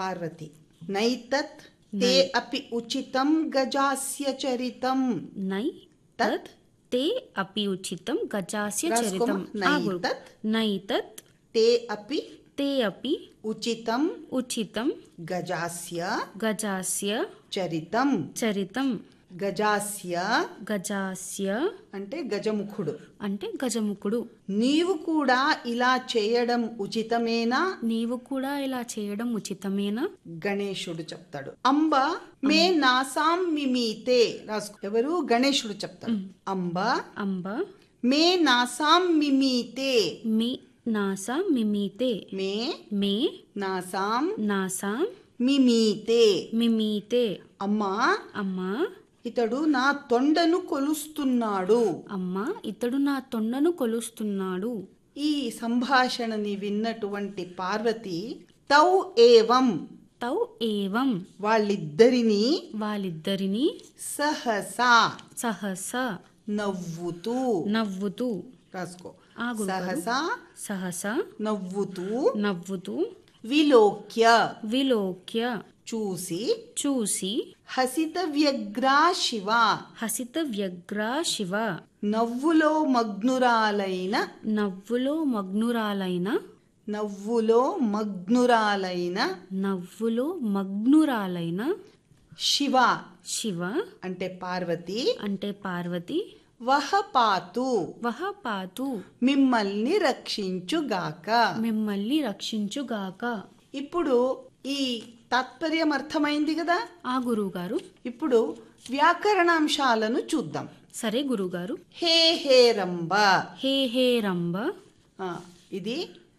పార్వతి నైతత్ తే అపి ఉచితం గజాస్య చరితం నై తత్ తే అపి ఉచితం గజాస్య రాసుకోమా? చరితం ఆ గురు నైతత్ నైతత్ తే అపి తే అపి ఉచితం ఉచితం గజాస్య గజాస్య చరితం చరితం గజాస్య గజాస్య అంటే గజముఖుడు అంటే గజముఖుడు నీవు కూడా ఇలా చేయడం ఉచితమేనా నీవు కూడా ఇలా చేయడం ఉచితమేనా గణేశుడు చెప్తాడు అంబ మే నాసాం మిమీతే రాసుకో ఎవరు గణేశుడు చెప్తాడు అంబ అంబ మే నాసాం మిమీతే మి నాసా మిమీతే మే మే నాసాం నాసా మిమీతే మిమీతే అమ్మా అమ్మా ఇతడు నా తొండను కొలుస్తున్నాడు అమ్మా ఇతడు నా తొండను కొలుస్తున్నాడు ఈ సంభాషణని విన్నటువంటి పార్వతి తౌ ఏవం తౌ ఏవం వాళ్ళిద్దరినీ వాళ్ళిద్దరిని సహసా సహస నవ్వుతూ నవ్వుతూ రాసుకో ఆ గురుగారు. సహసా సహస నవ్వుతూ నవ్వుతూ విలోక్య విలోక్య చూసి చూసి హసిత వ్యగ్రా శివ హసిత వ్యగ్ర శివ నవ్వులో మగ్నురాలైన నవ్వులో మగ్నురాలైన నవ్వులో మగ్నురాలైన నవ్వులో మగ్నురాలైన శివ శివ అంటే పార్వతి అంటే పార్వతి వహపాతు వహ పాతు మిమ్మల్ని రక్షించుగాక మిమ్మల్ని రక్షించుగాక ఇప్పుడు ఈ తాత్పర్యం అర్థమైంది కదా ఆ గురువుగారు ఇప్పుడు వ్యాకరణాంశాలను చూద్దాం సరే గురువుగారు హే హే రంబ హే హే రంబ ఆ, ఇది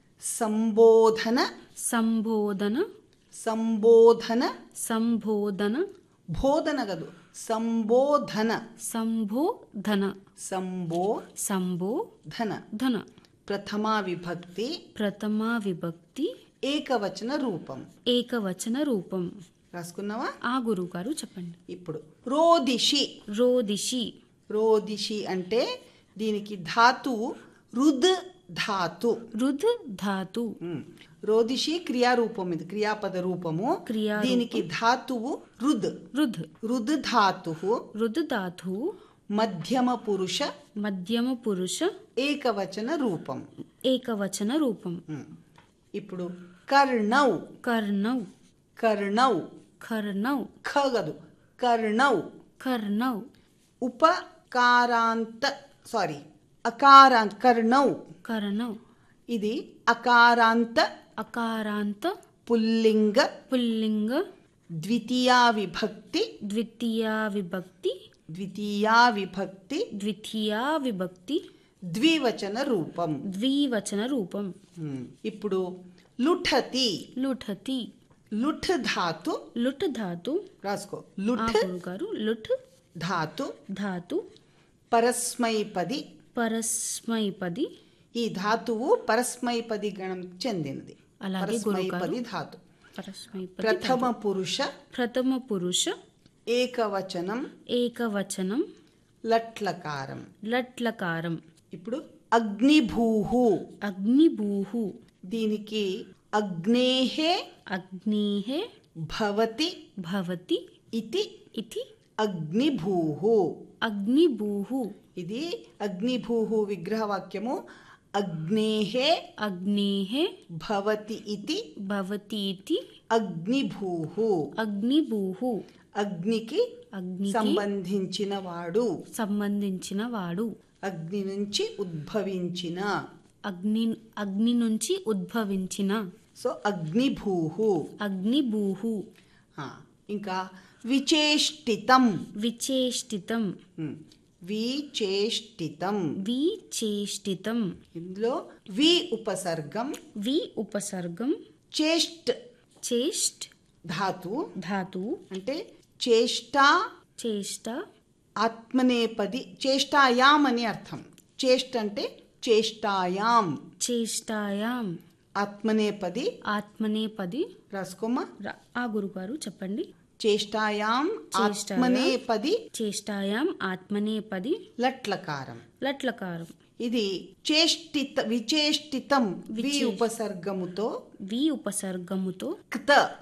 సంబోధన సంబోధన సంబోధన సంబోధన బోధన కదు సంబోధన సంబోధన సంబోధన సంబోధన ప్రథమా విభక్తి ప్రథమా విభక్తి ఏకవచన రూపం ఏకవచన రూపం రాసుకున్నావా ఆ గురువుగారు చెప్పండి ఇప్పుడు రోదిషి రోదిషి రోదిషి అంటే దీనికి ధాతువు రుద్ ధాతు రుద్ ధాతు ఉమ్. రోదిషి క్రియారూపం ఇది క్రియాపద రూపము క్రియారూపం. దీనికి ధాతువు రుద్ రుద్ రుద్ ధాతు రుద్ ధాతు మధ్యమ పురుష మధ్యమ పురుష ఏకవచన రూపం ఏకవచన రూపం ఉమ్. ఇప్పుడు కర్ణౌ కర్ణౌ కర్ణౌ కర్ణౌ ఖగదు కర్ణౌ కర్ణౌ ఉపకారాంత సారీ అకారాంత కర్ణౌ కర్ణౌ ఇది అకారాంత అకారాంత పుల్లింగ పుల్లింగ ద్వితీయా విభక్తి ద్వితీయా విభక్తి ద్వితీయా విభక్తి ద్వితీయా విభక్తి ద్వివచన రూపం ద్వివచన రూపం ఉమ్. ఇప్పుడు లుఠతి లుఠతి లుఠ్ ధాతు లుట్ ధాతు రాసుకో ఆ లుఠ్ గురుగారు లుట్ ధాతు ధాతు పరస్మైపది పరస్మైపది ఈ ధాతువు పరస్మైపది గణం చెందినది అలాగే పరస్మైపది ధాతు పరస్మైపది ప్రథమ పురుష ప్రథమ పురుష ఏకవచనం ఏకవచనం లట్లకారం లట్లకారం ఇప్పుడు అగ్నిభూహు అగ్నిభూహు దీనికి అగ్నేహే అగ్నేః భవతి భవతి ఇతి ఇతి అగ్నిభూహు అగ్నిభూహు ఇది అగ్నిభూహు విగ్రహవాక్యము అగ్నేహే అగ్నేః భవతి ఇతి భవతి ఇతి అగ్నిభూహు అగ్నిభూహు అగ్నికి అగ్నికి సంబంధించిన వాడు సంబంధించిన వాడు అగ్ని నుంచి ఉద్భవించిన అగ్ని అగ్ని నుంచి ఉద్భవించిన సో అగ్నిభూహు అగ్నిభూహు ఆ, ఇంకా విచేష్టితం విచేష్టితం ఉమ్, విచేష్టితం విచేష్టితం ఇందులో వి ఉపసర్గం వి ఉపసర్గం చేష్ట్ చేష్ట్ ధాతు ధాతు అంటే చేష్ట చేష్ట ఆత్మనేపది చేష్టాయాం అని అర్థం చేష్ట అంటే చేష్టాయాం చేష్టాయాం ఆత్మనేపది ఆత్మనేపది రాసుకోమా రా- ఆ గురుగారు చెప్పండి చేష్టాయాం చేష్టాయాం. ఆత్మనేపది చేష్టాయాం ఆత్మనేపది లట్లకారం లట్లకారం ఇది చేష్టిత విచేష్టితం వి విచేష్- ఉపసర్గముతో వి ఉపసర్గముతో క్త